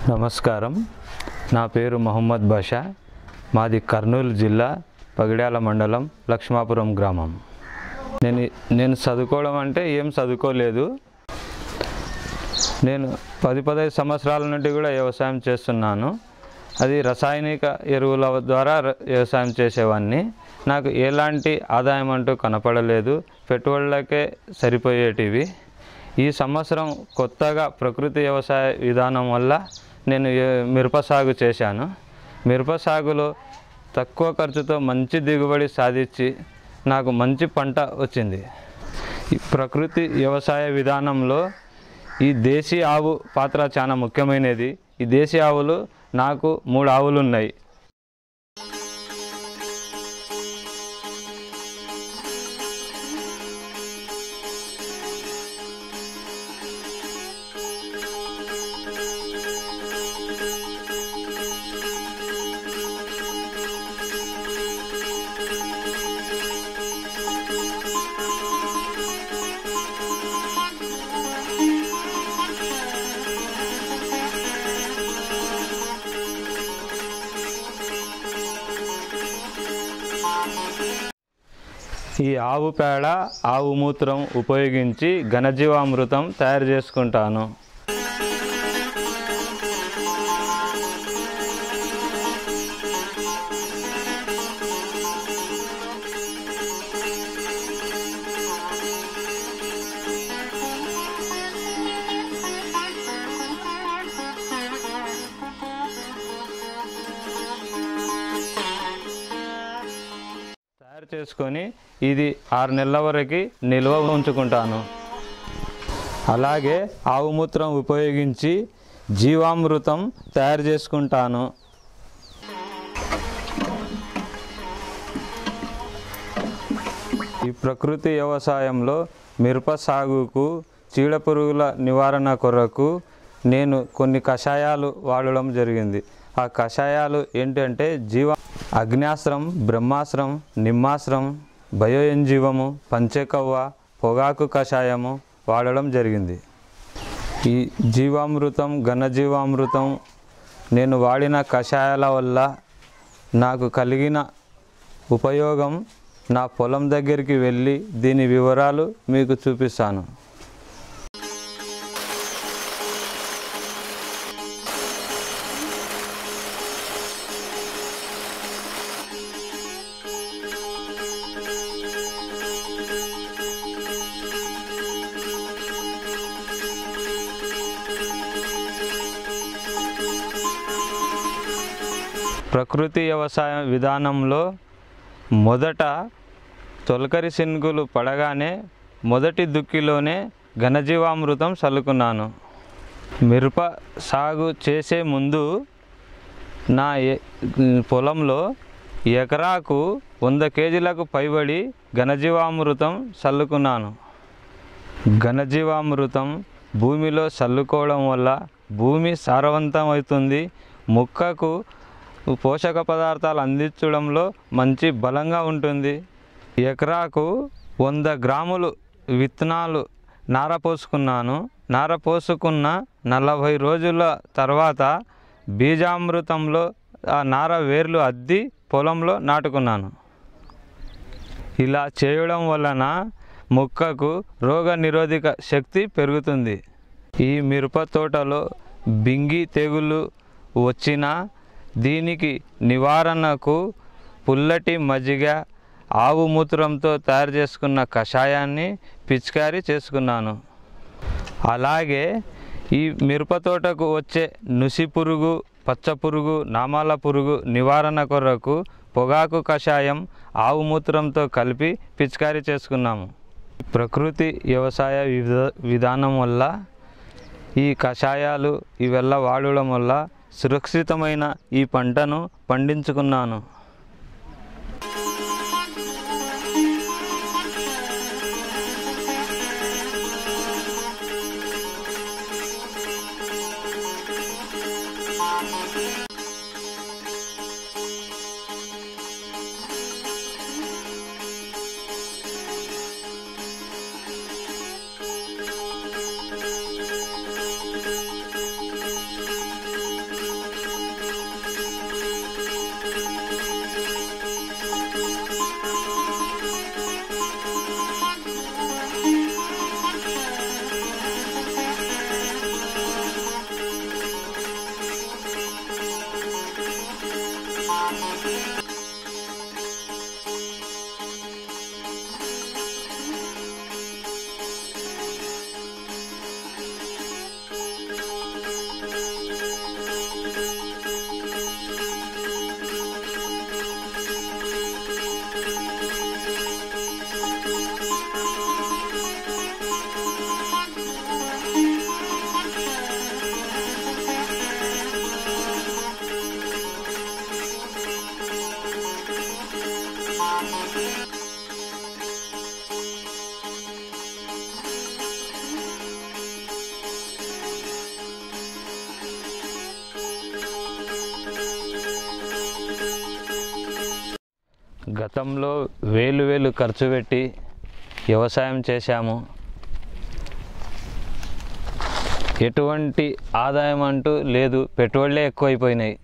నమస్కారం నా పేరు మొహమ్మద్ బాషా మాది కర్నూలు జిల్లా పగిడ్యాల మండలం లక్ష్మాపురం గ్రామం నేను నేను చదువుకోవడం అంటే ఏం చదువుకోలేదు నేను పది పదహైదు సంవత్సరాల నుండి కూడా వ్యవసాయం చేస్తున్నాను అది రసాయనిక ఎరువుల ద్వారా ర- వ్యవసాయం చేసేవాడిని నాకు ఎలాంటి ఆదాయం అంటూ కనపడలేదు పెట్టుబడులకే సరిపోయేటివి ఈ సంవత్సరం కొత్తగా ప్రకృతి వ్యవసాయ విధానం వల్ల నేను ఏ- మిరప సాగు చేశాను మిరప సాగులో తక్కువ ఖర్చుతో మంచి దిగుబడి సాధించి నాకు మంచి పంట వచ్చింది ఈ ప్రకృతి వ్యవసాయ విధానంలో ఈ దేశీ ఆవు పాత్ర చాలా ముఖ్యమైనది ఈ దేశీ ఆవులు నాకు మూడు ఆవులు ఉన్నాయి ఈ ఆవు పేడ ఆవు మూత్రం ఉపయోగించి ఘనజీవామృతం తయారు చేసుకుంటాను తయారు చేసుకొని ఇది ఆరు నెలల వరకు నిల్వ ఉంచుకుంటాను అలాగే ఆవు మూత్రం ఉపయోగించి జీవామృతం తయారు చేసుకుంటాను ఈ ప్రకృతి వ్యవసాయంలో మిరప సాగుకు చీడపురుగుల నివారణ కొరకు నేను కొన్ని కషాయాలు వాడడం జరిగింది ఆ కషాయాలు ఏంటంటే జీవ అగ్నాస్త్రం బ్రహ్మాస్త్రం నిమ్మాస్త్రం బయో ఎంజీవము పంచకవ్వ పొగాకు కషాయము వాడడం జరిగింది ఈ జీవామృతం ఘనజీవామృతం నేను వాడిన కషాయాల వల్ల నాకు కలిగిన ఉపయోగం నా పొలం దగ్గరికి వెళ్ళి దీని వివరాలు మీకు చూపిస్తాను ప్రకృతి వ్యవసాయ విధానంలో మొదట తొలకరి శనుగులు పడగానే మొదటి దుక్కిలోనే ఘనజీవామృతం చల్లుకున్నాను మిరప సాగు చేసే ముందు నా ఎ- పొలంలో ఎకరాకు వంద కేజీలకు పైబడి ఘనజీవామృతం చల్లుకున్నాను ఘనజీవామృతం భూమిలో చల్లుకోవడం వల్ల భూమి సారవంతం అవుతుంది మొక్కకు పోషక పదార్థాలు అందించడంలో మంచి బలంగా ఉంటుంది ఎకరాకు వంద గ్రాములు విత్తనాలు నార పోసుకున్నాను నార పోసుకున్న నలభై రోజుల తర్వాత బీజామృతంలో ఆ నార వేర్లు అద్ది పొలంలో నాటుకున్నాను ఇలా చేయడం వలన మొక్కకు రోగ నిరోధక శక్తి పెరుగుతుంది ఈ మిరప తోటలో బింగి తెగులు వచ్చిన దీనికి నివారణకు పుల్లటి మజ్జిగ ఆవు మూత్రంతో తయారు చేసుకున్న కషాయాన్ని పిచికారీ చేసుకున్నాను అలాగే ఈ మిరప తోటకు వచ్చే నుసి పురుగు పచ్చ పురుగు నామాల పురుగు నివారణ కొరకు పొగాకు కషాయం ఆవు మూత్రంతో కలిపి పిచికారీ చేసుకున్నాము ప్రకృతి వ్యవసాయ విధ విధానం వల్ల ఈ కషాయాలు ఇవెల్ల వాడడం వల్ల సురక్షితమైన ఈ పంటను పండించుకున్నాను గతంలో వేలు వేలు ఖర్చు పెట్టి వ్యవసాయం చేశాము ఎటువంటి ఆదాయం అంటూ లేదు పెట్టుబడులే ఎక్కువైపోయినాయి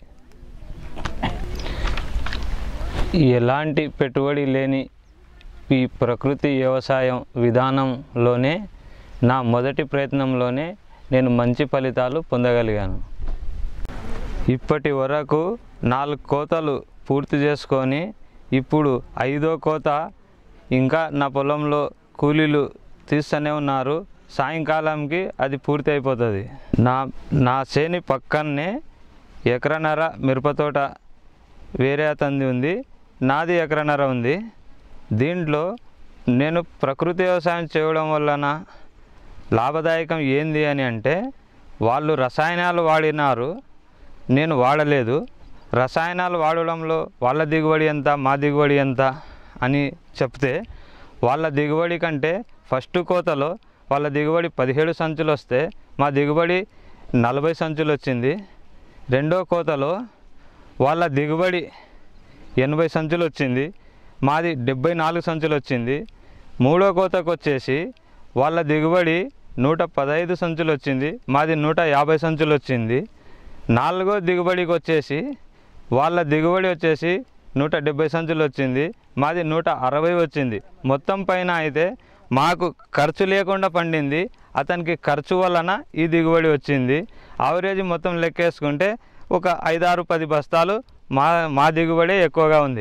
ఎలాంటి పెట్టుబడి లేని ఈ ప్రకృతి వ్యవసాయం విధానంలోనే నా మొదటి ప్రయత్నంలోనే నేను మంచి ఫలితాలు పొందగలిగాను ఇప్పటి వరకు నాలుగు కోతలు పూర్తి చేసుకొని ఇప్పుడు ఐదో కోత ఇంకా నా పొలంలో కూలీలు తీస్తూనే ఉన్నారు సాయంకాలంకి అది పూర్తి అయిపోతుంది నా నా చేని పక్కనే ఎకరన్నర మిరపతోట వేరే అతనిది ఉంది నాది ఎకరన్నర ఉంది దీంట్లో నేను ప్రకృతి వ్యవసాయం చేయడం వలన లాభదాయకం ఏంది అని అంటే వాళ్ళు రసాయనాలు వాడినారు నేను వాడలేదు రసాయనాలు వాడడంలో వాళ్ళ దిగుబడి ఎంత మా దిగుబడి ఎంత అని చెప్తే వాళ్ళ దిగుబడి కంటే ఫస్ట్ కోతలో వాళ్ళ దిగుబడి పదిహేడు సంచులు వస్తే మా దిగుబడి నలభై సంచులు వచ్చింది రెండో కోతలో వాళ్ళ దిగుబడి ఎనభై సంచులు వచ్చింది మాది డెబ్బై నాలుగు సంచులు వచ్చింది మూడో కోతకు వచ్చేసి వాళ్ళ దిగుబడి నూట పదహైదు సంచులు వచ్చింది మాది నూట యాభై సంచులు వచ్చింది నాలుగో దిగుబడికి వచ్చేసి వాళ్ళ దిగుబడి వచ్చేసి నూట డెబ్బై సంచులు వచ్చింది మాది నూట అరవై వచ్చింది మొత్తం పైన అయితే మాకు ఖర్చు లేకుండా పండింది అతనికి ఖర్చు వలన ఈ దిగుబడి వచ్చింది ఆవరేజ్ మొత్తం లెక్కేసుకుంటే ఒక ఐదారు పది బస్తాలు మా మా దిగుబడే ఎక్కువగా ఉంది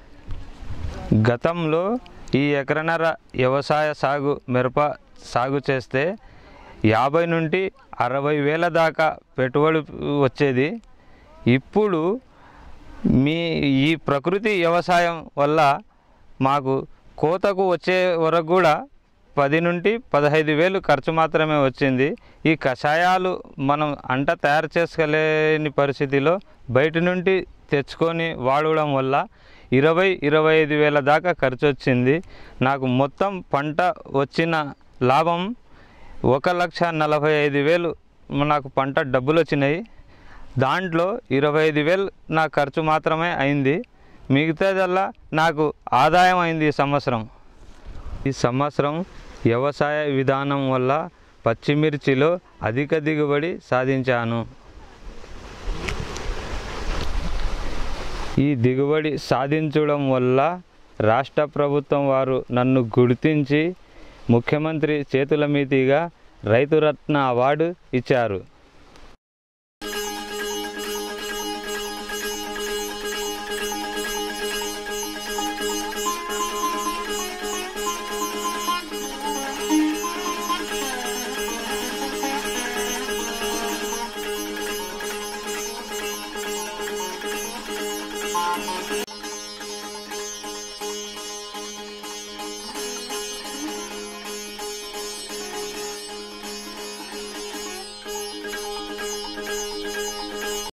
గతంలో ఈ ఎకరన్నర వ్యవసాయ సాగు మిరప సాగు చేస్తే యాభై నుండి అరవై వేల దాకా పెట్టుబడి వచ్చేది ఇప్పుడు మీ ఈ ప్రకృతి వ్యవసాయం వల్ల మాకు కోతకు వచ్చే వరకు కూడా పది నుండి పదహైదు వేలు ఖర్చు మాత్రమే వచ్చింది ఈ కషాయాలు మనం అంట తయారు చేసుకోలేని పరిస్థితిలో బయట నుండి తెచ్చుకొని వాడడం వల్ల ఇరవై ఇరవై ఐదు వేల దాకా ఖర్చు వచ్చింది నాకు మొత్తం పంట వచ్చిన లాభం ఒక లక్ష నలభై ఐదు వేలు నాకు పంట డబ్బులు వచ్చినాయి దాంట్లో ఇరవై ఐదు వేలు నా ఖర్చు మాత్రమే అయింది మిగతాదల్లా నాకు ఆదాయం అయింది ఈ సంవత్సరం ఈ సంవత్సరం వ్యవసాయ విధానం వల్ల పచ్చిమిర్చిలో అధిక దిగుబడి సాధించాను ఈ దిగుబడి సాధించడం వల్ల రాష్ట్ర ప్రభుత్వం వారు నన్ను గుర్తించి ముఖ్యమంత్రి చేతుల మీదుగా రైతురత్న అవార్డు ఇచ్చారు